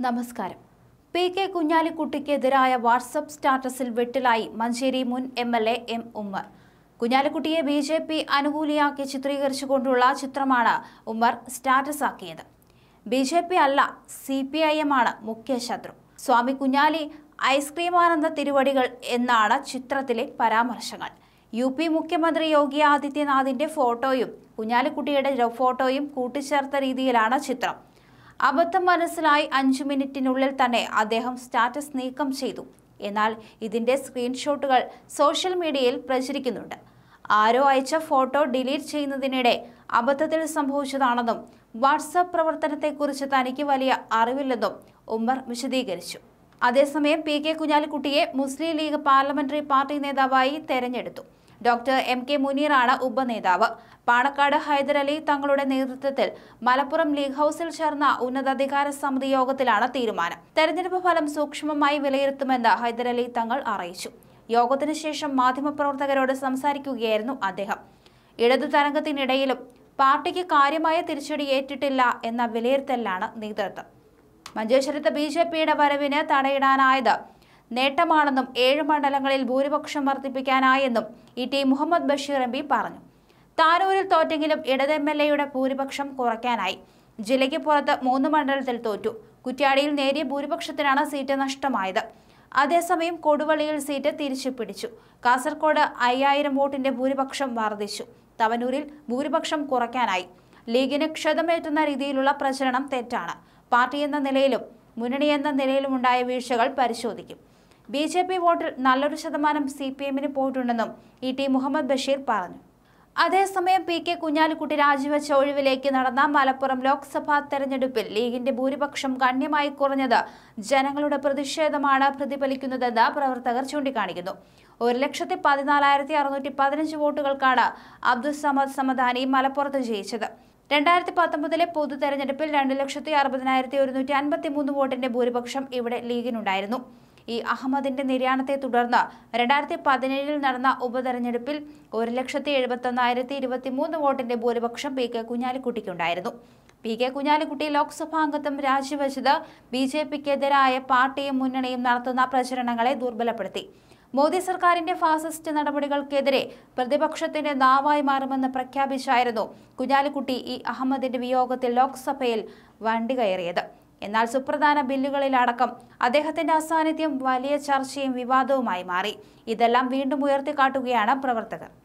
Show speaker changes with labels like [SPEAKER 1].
[SPEAKER 1] നമസ്കാരം P K കുഞ്ഞാലിക്കുട്ടിക്കെതിരായ WhatsApp സ്റ്റാറ്റസിൽ വെട്ടിലായി മഞ്ചേരി മുൻ M L A M Ummer കുഞ്ഞാലിക്കുട്ടിയെ ബി ജെ പി അനുകൂലിയാക്കി ചിത്രീകരിച്ചുകൊണ്ടുള്ള ചിത്രമാണ് ഉമ്മർ സ്റ്റാറ്റസ് ആക്കിയത് ബി ജെ പി അല്ല സി പി ഐ എം ആണ് മുഖ്യ ശത്രു സ്വാമി കുഞ്ഞാലി ഐസ്ക്രീമാനന്ദ തിരുവടികൾ എന്നാണ് ചിത്രത്തിലെ പരാമർശങ്ങൾ യു പി മുഖ്യമന്ത്രി യോഗി ആദിത്യനാഥിന്റെ ഫോട്ടോയും കുഞ്ഞാലിക്കുട്ടിയുടെ ഫോട്ടോയും കൂട്ടിച്ചേർത്ത രീതിയിലാണ് ചിത്രം അബദ്ധം മനസ്സിലായി അഞ്ചു മിനിറ്റിനുള്ളിൽ തന്നെ അദ്ദേഹം സ്റ്റാറ്റസ് നീക്കം ചെയ്തു എന്നാൽ ഇതിന്റെ സ്ക്രീൻഷോട്ടുകൾ സോഷ്യൽ മീഡിയയിൽ പ്രചരിക്കുന്നുണ്ട് ആരോ അയച്ച ഫോട്ടോ ഡിലീറ്റ് ചെയ്യുന്നതിനിടെ അബദ്ധത്തിൽ സംഭവിച്ചതാണെന്നും വാട്സാപ്പ് പ്രവർത്തനത്തെക്കുറിച്ച് തനിക്ക് വലിയ അറിവില്ലെന്നും ഉമ്മർ വിശദീകരിച്ചു അതേസമയം പി കെ കുഞ്ഞാലിക്കുട്ടിയെ മുസ്ലിം ലീഗ് പാർലമെന്ററി പാർട്ടി നേതാവായി തെരഞ്ഞെടുത്തു ഡോക്ടർ എം കെ മുനീറാണ് ഉപനേതാവ് പാണക്കാട് ഹൈദരലി തങ്ങളുടെ നേതൃത്വത്തിൽ മലപ്പുറം ലീഗ് ഹൌസിൽ ചേർന്ന ഉന്നതാധികാര സമിതി യോഗത്തിലാണ് തീരുമാനം തെരഞ്ഞെടുപ്പ് ഫലം സൂക്ഷ്മമായി വിലയിരുത്തുമെന്ന് ഹൈദരലി തങ്ങൾ അറിയിച്ചു യോഗത്തിന് ശേഷം മാധ്യമപ്രവർത്തകരോട് സംസാരിക്കുകയായിരുന്നു അദ്ദേഹം ഇടതു തരംഗത്തിനിടയിലും പാർട്ടിക്ക് കാര്യമായ തിരിച്ചടി ഏറ്റിട്ടില്ല എന്ന വിലയിരുത്തലിലാണ് നേതൃത്വം മഞ്ചേശ്വരത്ത് ബി ജെ പിയുടെ വരവിന് തടയിടാനായത് നേട്ടമാണെന്നും ഏഴ് മണ്ഡലങ്ങളിൽ ഭൂരിപക്ഷം വർദ്ധിപ്പിക്കാനായെന്നും E T Muhammad Basheer M P പറഞ്ഞു താനൂരിൽ തോറ്റെങ്കിലും ഇടത് എം എൽ എയുടെ ഭൂരിപക്ഷം കുറയ്ക്കാനായി ജില്ലയ്ക്ക് പുറത്ത് മൂന്ന് മണ്ഡലത്തിൽ തോറ്റു കുറ്റ്യാടിയിൽ നേരിയ ഭൂരിപക്ഷത്തിനാണ് സീറ്റ് നഷ്ടമായത് അതേസമയം കൊടുവള്ളിയിൽ സീറ്റ് തിരിച്ചു പിടിച്ചു കാസർഗോഡ് അയ്യായിരം വോട്ടിന്റെ ഭൂരിപക്ഷം വർദ്ധിച്ചു തവനൂരിൽ ഭൂരിപക്ഷം കുറയ്ക്കാനായി ലീഗിന് ക്ഷതമേറ്റുന്ന രീതിയിലുള്ള പ്രചരണം തെറ്റാണ് പാർട്ടി എന്ന നിലയിലും മുന്നണി എന്ന നിലയിലുമുണ്ടായ വീഴ്ചകൾ പരിശോധിക്കും ബി ജെ പി വോട്ടിൽ നല്ലൊരു ശതമാനം സി പി എമ്മിന് പോയിട്ടുണ്ടെന്നും ഇ ടി മുഹമ്മദ് ബഷീർ പറഞ്ഞു അതേസമയം പി കെ കുഞ്ഞാലിക്കുട്ടി രാജിവെച്ച ഒഴിവിലേക്ക് നടന്ന മലപ്പുറം ലോക്സഭാ തെരഞ്ഞെടുപ്പിൽ ലീഗിന്റെ ഭൂരിപക്ഷം ഗണ്യമായി കുറഞ്ഞത് ജനങ്ങളുടെ പ്രതിഷേധമാണ് പ്രതിഫലിക്കുന്നതെന്ന് പ്രവർത്തകർ ചൂണ്ടിക്കാണിക്കുന്നു ഒരു ലക്ഷത്തി പതിനാലായിരത്തി അറുന്നൂറ്റി പതിനഞ്ച് വോട്ടുകൾക്കാണ് അബ്ദുൾ സമദ് സമദാനി മലപ്പുറത്ത് ജയിച്ചത് രണ്ടായിരത്തി പത്തൊമ്പതിലെ പൊതു തെരഞ്ഞെടുപ്പിൽ രണ്ട് ലക്ഷത്തി അറുപതിനായിരത്തി ഒരുന്നൂറ്റി അൻപത്തി മൂന്ന് വോട്ടിന്റെ ഭൂരിപക്ഷം ഇവിടെ ലീഗിനുണ്ടായിരുന്നു ഈ അഹമ്മദിന്റെ നിര്യാണത്തെ തുടർന്ന് രണ്ടായിരത്തി പതിനേഴിൽ നടന്ന ഉപതെരഞ്ഞെടുപ്പിൽ ഒരു ലക്ഷത്തി എഴുപത്തി ഒന്നായിരത്തി ഇരുപത്തി മൂന്ന് വോട്ടിന്റെ ഭൂരിപക്ഷം പി കെ കുഞ്ഞാലിക്കുട്ടിക്കുണ്ടായിരുന്നു പി കെ കുഞ്ഞാലിക്കുട്ടി ലോക്സഭാംഗത്വം രാജിവെച്ചത് ബി ജെ പിക്കെതിരായ പാർട്ടിയും മുന്നണിയും നടത്തുന്ന പ്രചരണങ്ങളെ ദുർബലപ്പെടുത്തി മോദി സർക്കാരിന്റെ ഫാസിസ്റ്റ് നടപടികൾക്കെതിരെ പ്രതിപക്ഷത്തിന്റെ നാവായി മാറുമെന്ന് പ്രഖ്യാപിച്ചായിരുന്നു കുഞ്ഞാലിക്കുട്ടി ഇ അഹമ്മദിന്റെ വിയോഗത്തിൽ ലോക്സഭയിൽ വണ്ടി കയറിയത് എന്നാൽ സുപ്രധാന ബില്ലുകളിലടക്കം അദ്ദേഹത്തിന്റെ അസാന്നിധ്യം വലിയ ചർച്ചയും വിവാദവുമായി മാറി ഇതെല്ലാം വീണ്ടും ഉയർത്തിക്കാട്ടുകയാണ് പ്രവർത്തകർ